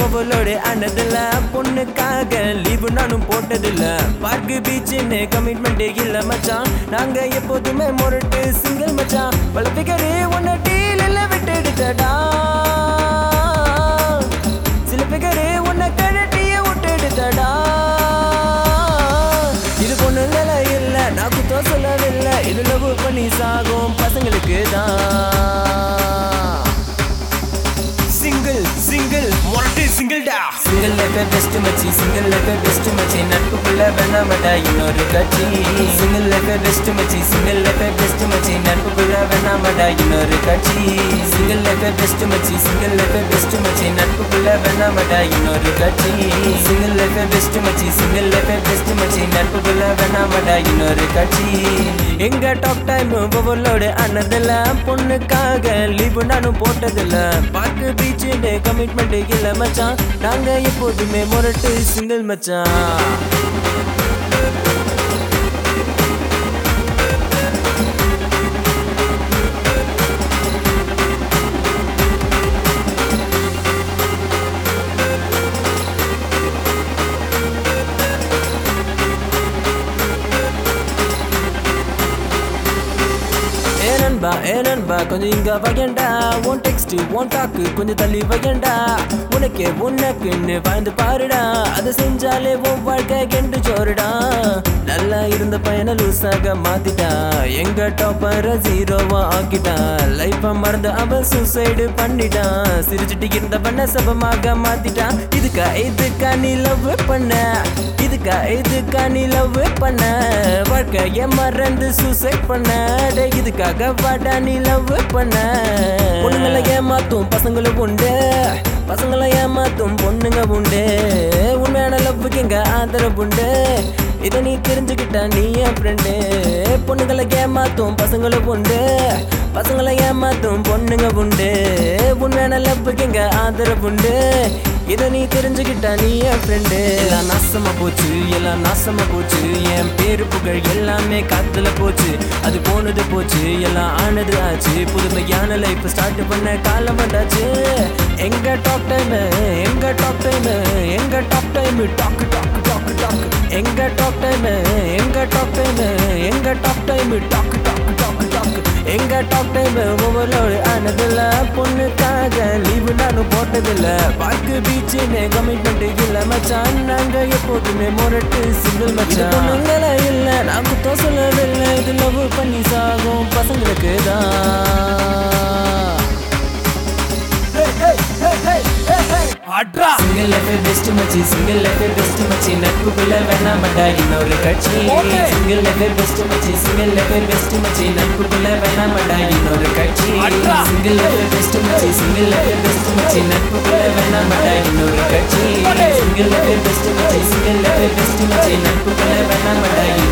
Overload ஆனதில்ல பொண்ணுக்காக leave நானும் போட்டதில்ல பார்க்கு பீச்சுன்னு கமிட்மெண்ட் இல்ல மச்சான் நாங்க எப்போதுமே முரட்டு சிங்கிள் மச்சான் பல பிகரு உன்ன டீலில் விட்டுடுதடா சில பிகரு உன்னை கழட்டிய விட்டுடுதடா இது பொண்ணுங்கள இல்ல நான் குத்தம் சொல்லவில்லை இது லவ் பண்ணி சாகும் பசங்களுக்கு தான் சிங்கிள் சிங்கிள் மொரட்டு சிங்கிள் டா சிங்கிள் லைஃப் பெஸ்ட் மச்சி சிங்கிள் லைஃப் பெஸ்ட் மச்சி நட்புக்குள்ள வேணாமடா இன்னொரு கட்சி சிங்கிள் லைஃப் பெஸ்ட் மச்சி சிங்கிள் லைஃப் பெஸ்ட் மச்சி நட்புக்குள்ள வேணாமடா இன்னொரு கட்சி சிங்கிள் லைஃப் பெஸ்ட் மச்சி சிங்கிள் லைஃப் பெஸ்ட் மச்சி நட்புக்குள்ள வேணாமடா இன்னொரு கட்சி சிங்கிள் லைஃப் பெஸ்ட் மச்சி சிங்கிள் லைஃப் பெஸ்ட் மச்சி நட்புக்குள்ள வேணாமடா இன்னொரு கட்சி எங்க டாப் டைம் ஓவர்லோடு ஆனதில்ல பொண்ணுக்காக லீவு நானும் போட்டதில்ல பார்க்கு பீச்சுன்னு கமிட்மெண்ட் இல்ல மச்சான் நாங்க எப்போதுமே முரட்டு சிங்கிள் மச்சான் ஏ நண்பா ஏ நண்பா கொஞ்சம் இங்க வையண்டா உன் டெக்ஸ்ட் உன் டாக்கு கொஞ்சம் தள்ளி வையண்டா உனக்கே உனக்குன்னு வாழ்ந்து பாருடா அதை செஞ்சாலே உன் வாழ்க்கை கெண்டு சோறுடா நல்லா இருந்த பையனை லூசாக மாத்திட்டா எங்க டாப்பர ஜீரோவா ஆக்கிட்டா லைஃப மறந்து அவன் சூசைடு பண்ணிட்டான் சிரிச்சுட்டு இருந்த பண்ண சபமாக மாத்திட்டான் இதுக்கா இதுக்கா நீ லவ் பண்ண இதுக்கா இதுக்கா நீ லவ் பண்ண வாழ்க்கைய மறந்து சூசைட் பண்ண டேய், இதுக்காக வாடா நீ லவ் பண்ண பொண்ணுங்களை ஏமாத்தும் பசங்களும் உண்டு பசங்களை ஏமாத்தும் பொண்ணுங்க உண்டு உண்மையான லவ்வுக்கு எங்க ஆதரவு உண்டு இதை நீ தெரிஞ்சுக்கிட்டா நீ என் ஃப்ரெண்டு பொண்ணுங்களை ஏமாத்தும் பசங்களும் உண்டு பசங்களை ஏமாத்தும் பொண்ணுங்க உண்டு உண்மையான லவ்வுக்கு எங்க ஆதரவு உண்டு இதை நீ தெரிஞ்சுக்கிட்டா நீ என் ஃப்ரெண்டு எல்லாம் நாசமா போச்சு எல்லாம் நாசமா போச்சு என் பேரு புகழ் எல்லாமே காத்துல போச்சு அது போனது போச்சு எல்லாம் ஆனது ஆச்சு புதுமையான லைஃப் ஸ்டார்ட் பண்ண காலம் வந்தாச்சு எங்க டாப் டைம் எங்க டாப் டைம் எங்க top time talk talk talk talk எங்க டாப் டைம் எங்க டாப் டைம் எங்க top time talk talk talk talk எங்க டாப் டைம் ஓவர்லோடு ஆனதில்ல பொண்ணுக்காக லீவு நானும் போட்டதில்ல பார்க்கு பீச்சுன்னு கமிட்மெண்ட் இல்ல மச்சான் நாங்க எப்போதுமே முரட்டு சிங்கிள் மச்சான் பொண்ணுங்கள இல்ல நான் குத்தம் சொல்லவில்லை இது லவ் பண்ணி சாகும் பசங்களுக்கு தான் அட்ரா சிங்கிள் லைஃப் பெஸ்ட் மச்சி சிங்கிள் லைஃப் பெஸ்ட் மச்சி நட்புக்குள்ள வேணாமடா இன்னொரு கட்சி Okay. சிங்கிள் லைஃப் பெஸ்ட் மச்சி சிங்கிள் லைஃப் பெஸ்ட் மச்சி நட்புக்குள்ள வேணாமடா இன்னொரு கட்சி அட்ரா. சிங்கிள் லைஃப் பெஸ்ட் மச்சி சிங்கிள் லைஃப் பெஸ்ட் மச்சி நட்புக்குள்ள வேணாமடா இன்னொரு கட்சி Okay. சிங்கிள் லைஃப் பெஸ்ட் மச்சி சிங்கிள் லைஃப் பெஸ்ட் மச்சி நட்புக்குள்ள வேணாமடா இன்னொரு